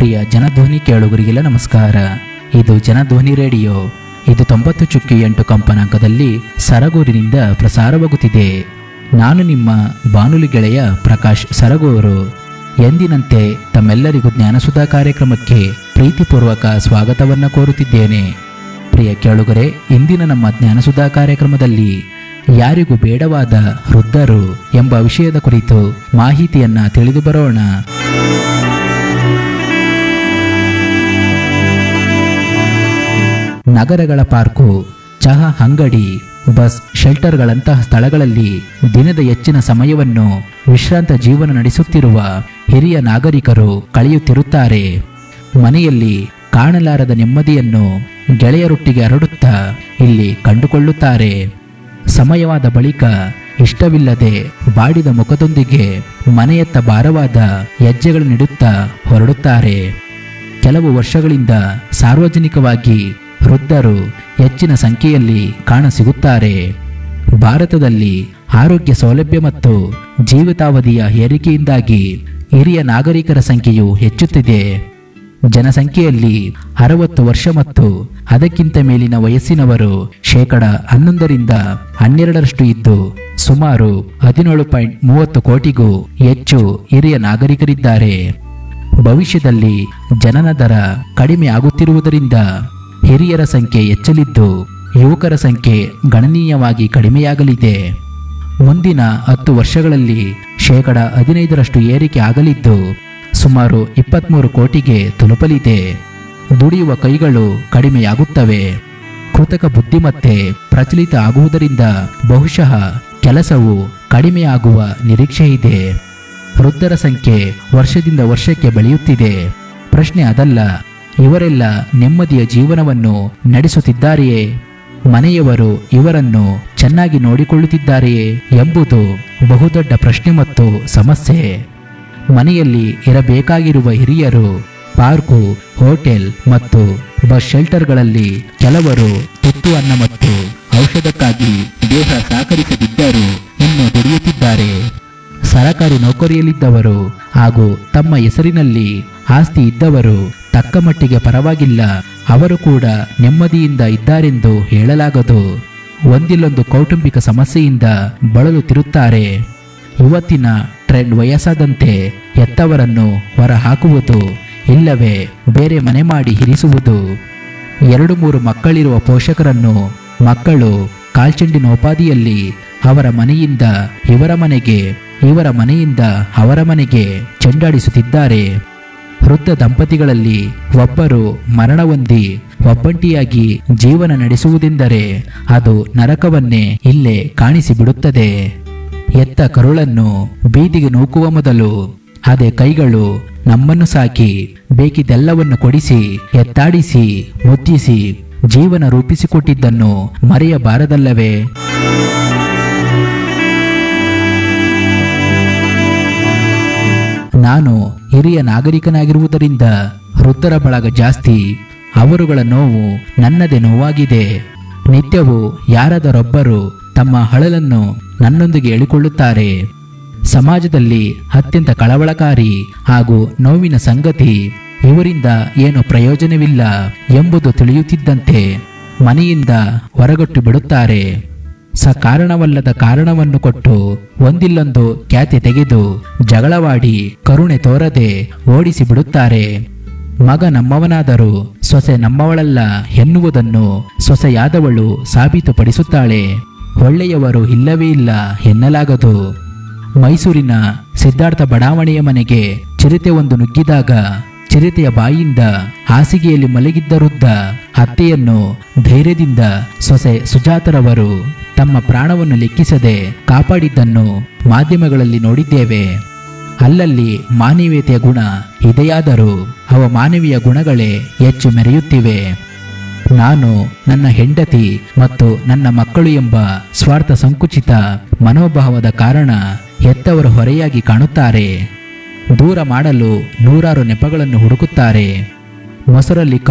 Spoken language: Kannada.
ಪ್ರಿಯ ಜನಧ್ವನಿ ಕೇಳುಗರಿಗೆಲ್ಲ ನಮಸ್ಕಾರ ಇದು ಜನಧ್ವನಿ ರೇಡಿಯೋ ಇದು ತೊಂಬತ್ತು ಚುಕ್ಕಿ ಎಂಟು ಕಂಪನಾಂಕದಲ್ಲಿ ಸರಗೂರಿನಿಂದ ಪ್ರಸಾರವಾಗುತ್ತಿದೆ ನಾನು ನಿಮ್ಮ ಬಾನುಲಿ ಗೆಳೆಯ ಪ್ರಕಾಶ್ ಸರಗೂರು ಎಂದಿನಂತೆ ತಮ್ಮೆಲ್ಲರಿಗೂ ಜ್ಞಾನಸುಧಾ ಕಾರ್ಯಕ್ರಮಕ್ಕೆ ಪ್ರೀತಿಪೂರ್ವಕ ಸ್ವಾಗತವನ್ನು ಕೋರುತ್ತಿದ್ದೇನೆ ಪ್ರಿಯ ಕೇಳುಗರೆ ಇಂದಿನ ನಮ್ಮ ಜ್ಞಾನಸುಧಾ ಕಾರ್ಯಕ್ರಮದಲ್ಲಿ ಯಾರಿಗೂ ಬೇಡವಾದ ವೃದ್ಧರು ಎಂಬ ವಿಷಯದ ಕುರಿತು ಮಾಹಿತಿಯನ್ನ ತಿಳಿದು ಬರೋಣ ನಗರಗಳ ಪಾರ್ಕು ಚಹಾ ಅಂಗಡಿ ಬಸ್ ಶೆಲ್ಟರ್ಗಳಂತಹ ಸ್ಥಳಗಳಲ್ಲಿ ದಿನದ ಹೆಚ್ಚಿನ ಸಮಯವನ್ನು ವಿಶ್ರಾಂತ ಜೀವನ ನಡೆಸುತ್ತಿರುವ ಹಿರಿಯ ನಾಗರಿಕರು ಕಳೆಯುತ್ತಿರುತ್ತಾರೆ ಮನೆಯಲ್ಲಿ ಕಾಣಲಾರದ ನೆಮ್ಮದಿಯನ್ನು ಗೆಳೆಯರೊಟ್ಟಿಗೆ ಹರಡುತ್ತಾ ಇಲ್ಲಿ ಕಂಡುಕೊಳ್ಳುತ್ತಾರೆ ಸಮಯವಾದ ಬಳಿಕ ಇಷ್ಟವಿಲ್ಲದೆ ಬಾಡಿದ ಮುಖದೊಂದಿಗೆ ಮನೆಯತ್ತ ಭಾರವಾದ ಹೆಜ್ಜೆಗಳನ್ನಿಡುತ್ತಾ ಹೊರಡುತ್ತಾರೆ ಕೆಲವು ವರ್ಷಗಳಿಂದ ಸಾರ್ವಜನಿಕವಾಗಿ ವೃದ್ಧರು ಹೆಚ್ಚಿನ ಸಂಖ್ಯೆಯಲ್ಲಿ ಕಾಣಸಿಗುತ್ತಾರೆ ಭಾರತದಲ್ಲಿ ಆರೋಗ್ಯ ಸೌಲಭ್ಯ ಮತ್ತು ಜೀವಿತಾವಧಿಯ ಏರಿಕೆಯಿಂದಾಗಿ ಹಿರಿಯ ನಾಗರಿಕರ ಸಂಖ್ಯೆಯು ಹೆಚ್ಚುತ್ತಿದೆ ಜನಸಂಖ್ಯೆಯಲ್ಲಿ ಅರವತ್ತು ವರ್ಷ ಮತ್ತು ಅದಕ್ಕಿಂತ ಮೇಲಿನ ವಯಸ್ಸಿನವರು ಶೇಕಡ ಹನ್ನೊಂದರಿಂದ ಹನ್ನೆರಡರಷ್ಟು ಇದ್ದು ಸುಮಾರು ಹದಿನೇಳು ಪಾಯಿಂಟ್ ಮೂವತ್ತು ಕೋಟಿಗೂ ಹೆಚ್ಚು ಹಿರಿಯ ನಾಗರಿಕರಿದ್ದಾರೆ ಭವಿಷ್ಯದಲ್ಲಿ ಜನನ ದರ ಕಡಿಮೆ ಆಗುತ್ತಿರುವುದರಿಂದ ಹಿರಿಯರ ಸಂಖ್ಯೆ ಹೆಚ್ಚಲಿದ್ದು ಯುವಕರ ಸಂಖ್ಯೆ ಗಣನೀಯವಾಗಿ ಕಡಿಮೆಯಾಗಲಿದೆ ಮುಂದಿನ ಹತ್ತು ವರ್ಷಗಳಲ್ಲಿ ಶೇಕಡ ಹದಿನೈದರಷ್ಟು ಏರಿಕೆ ಆಗಲಿದ್ದು ಸುಮಾರು ಇಪ್ಪತ್ತ್ಮೂರು ಕೋಟಿಗೆ ತಲುಪಲಿದೆ ದುಡಿಯುವ ಕೈಗಳು ಕಡಿಮೆಯಾಗುತ್ತವೆ ಕೃತಕ ಬುದ್ಧಿಮತ್ತೆ ಪ್ರಚಲಿತ ಆಗುವುದರಿಂದ ಬಹುಶಃ ಕೆಲಸವು ಕಡಿಮೆಯಾಗುವ ನಿರೀಕ್ಷೆ ಇದೆ ವೃದ್ಧರ ಸಂಖ್ಯೆ ವರ್ಷದಿಂದ ವರ್ಷಕ್ಕೆ ಬೆಳೆಯುತ್ತಿದೆ ಪ್ರಶ್ನೆ ಅದಲ್ಲ ಇವರೆಲ್ಲ ನೆಮ್ಮದಿಯ ಜೀವನವನ್ನು ನಡೆಸುತ್ತಿದ್ದಾರೆಯೇ ಮನೆಯವರು ಇವರನ್ನು ಚೆನ್ನಾಗಿ ನೋಡಿಕೊಳ್ಳುತ್ತಿದ್ದಾರೆಯೇ ಎಂಬುದು ಬಹುದೊಡ್ಡ ಪ್ರಶ್ನೆ ಮತ್ತು ಸಮಸ್ಯೆ ಮನೆಯಲ್ಲಿ ಇರಬೇಕಾಗಿರುವ ಹಿರಿಯರು ಪಾರ್ಕು ಹೋಟೆಲ್ ಮತ್ತು ಬಸ್ ಶೆಲ್ಟರ್ಗಳಲ್ಲಿ ಕೆಲವರು ತುತ್ತು ಅನ್ನ ಮತ್ತು ಔಷಧಕ್ಕಾಗಿ ದೇಹ ಸಹಕರಿಸದಿದ್ದರೂ ಇನ್ನು ದುಡಿಯುತ್ತಿದ್ದಾರೆ ಸರಕಾರಿ ನೌಕರಿಯಲ್ಲಿದ್ದವರು ಹಾಗೂ ತಮ್ಮ ಹೆಸರಿನಲ್ಲಿ ಆಸ್ತಿ ಇದ್ದವರು ತಕ್ಕ ಮಟ್ಟಿಗೆ ಪರವಾಗಿಲ್ಲ ಅವರು ಕೂಡ ನೆಮ್ಮದಿಯಿಂದ ಇದ್ದಾರೆಂದು ಹೇಳಲಾಗದು ಒಂದಿಲ್ಲೊಂದು ಕೌಟುಂಬಿಕ ಸಮಸ್ಯೆಯಿಂದ ಬಳಲುತ್ತಿರುತ್ತಾರೆ ಇವತ್ತಿನ ಟ್ರೆಂಡ್ ವಯಸ್ಸಾದಂತೆ ಎತ್ತವರನ್ನು ಹೊರ ಹಾಕುವುದು ಇಲ್ಲವೇ ಬೇರೆ ಮನೆ ಮಾಡಿ ಇರಿಸುವುದು ಎರಡು ಮೂರು ಮಕ್ಕಳಿರುವ ಪೋಷಕರನ್ನು ಮಕ್ಕಳು ಕಾಲ್ಚೆಂಡಿನೋಪಾದಿಯಲ್ಲಿ ಅವರ ಮನೆಯಿಂದ ಇವರ ಮನೆಗೆ ಇವರ ಮನೆಯಿಂದ ಅವರ ಮನೆಗೆ ಚೆಂಡಾಡಿಸುತ್ತಿದ್ದಾರೆ ವೃದ್ಧ ದಂಪತಿಗಳಲ್ಲಿ ಒಬ್ಬರು ಮರಣ ಹೊಂದಿ ಒಬ್ಬಂಟಿಯಾಗಿ ಜೀವನ ನಡೆಸುವುದೆಂದರೆ ಅದು ನರಕವನ್ನೇ ಇಲ್ಲೇ ಕಾಣಿಸಿಬಿಡುತ್ತದೆ ಎತ್ತ ಕರುಳನ್ನು ಬೀದಿಗೆ ನೂಕುವ ಮೊದಲು ಅದೇ ಕೈಗಳು ನಮ್ಮನ್ನು ಸಾಕಿ ಬೇಕಿದ್ದೆಲ್ಲವನ್ನು ಕೊಡಿಸಿ ಎತ್ತಾಡಿಸಿ ಮುದ್ದಿಸಿ ಜೀವನ ರೂಪಿಸಿಕೊಟ್ಟಿದ್ದನ್ನು ಮರೆಯಬಾರದಲ್ಲವೇ ನಾನು ಹಿರಿಯ ನಾಗರಿಕನಾಗಿರುವುದರಿಂದ ವೃದ್ಧರ ಬಳಗ ಜಾಸ್ತಿ ಅವರುಗಳ ನೋವು ನನ್ನದೇ ನೋವಾಗಿದೆ ನಿತ್ಯವೂ ಯಾರಾದರೊಬ್ಬರು ತಮ್ಮ ಹಳಲನ್ನು ನನ್ನೊಂದಿಗೆ ಹೇಳಿಕೊಳ್ಳುತ್ತಾರೆ ಸಮಾಜದಲ್ಲಿ ಅತ್ಯಂತ ಕಳವಳಕಾರಿ ಹಾಗೂ ನೋವಿನ ಸಂಗತಿ ಇವರಿಂದ ಏನು ಪ್ರಯೋಜನವಿಲ್ಲ ಎಂಬುದು ತಿಳಿಯುತ್ತಿದ್ದಂತೆ ಮನೆಯಿಂದ ಹೊರಗಟ್ಟು ಬಿಡುತ್ತಾರೆ ಸಕಾರಣವಲ್ಲದ ಕಾರಣವನ್ನು ಕೊಟ್ಟು ಒಂದಿಲ್ಲೊಂದು ಖ್ಯಾತಿ ತೆಗೆದು ಜಗಳವಾಡಿ ಕರುಣೆ ತೋರದೆ ಓಡಿಸಿ ಬಿಡುತ್ತಾರೆ ಮಗ ನಮ್ಮವನಾದರೂ ಸೊಸೆ ನಮ್ಮವಳಲ್ಲ ಎನ್ನುವುದನ್ನು ಸೊಸೆಯಾದವಳು ಸಾಬೀತುಪಡಿಸುತ್ತಾಳೆ ಒಳ್ಳೆಯವರು ಇಲ್ಲವೇ ಇಲ್ಲ ಎನ್ನಲಾಗದು ಮೈಸೂರಿನ ಸಿದ್ಧಾರ್ಥ ಬಡಾವಣೆಯ ಮನೆಗೆ ಚಿರತೆ ಒಂದು ನುಗ್ಗಿದಾಗ ಚಿರತೆಯ ಬಾಯಿಯಿಂದ ಹಾಸಿಗೆಯಲ್ಲಿ ಮಲಗಿದ್ದ ವೃದ್ಧ ಅತ್ತೆಯನ್ನು ಧೈರ್ಯದಿಂದ ಸೊಸೆ ಸುಜಾತರವರು ತಮ್ಮ ಪ್ರಾಣವನ್ನು ಲೆಕ್ಕಿಸದೆ ಕಾಪಾಡಿದ್ದನ್ನು ಮಾಧ್ಯಮಗಳಲ್ಲಿ ನೋಡಿದ್ದೇವೆ ಅಲ್ಲಲ್ಲಿ ಮಾನವೀಯತೆಯ ಗುಣ ಇದೆಯಾದರೂ ಅವ ಮಾನವೀಯ ಗುಣಗಳೇ ಹೆಚ್ಚು ಮೆರೆಯುತ್ತಿವೆ ನಾನು ನನ್ನ ಹೆಂಡತಿ ಮತ್ತು ನನ್ನ ಮಕ್ಕಳು ಎಂಬ ಸ್ವಾರ್ಥ ಸಂಕುಚಿತ ಮನೋಭಾವದ ಕಾರಣ ಹೆತ್ತವರು ಹೊರೆಯಾಗಿ ಕಾಣುತ್ತಾರೆ ದೂರ ಮಾಡಲು ನೂರಾರು ನೆಪಗಳನ್ನು ಹುಡುಕುತ್ತಾರೆ ಮೊಸರಲ್ಲಿ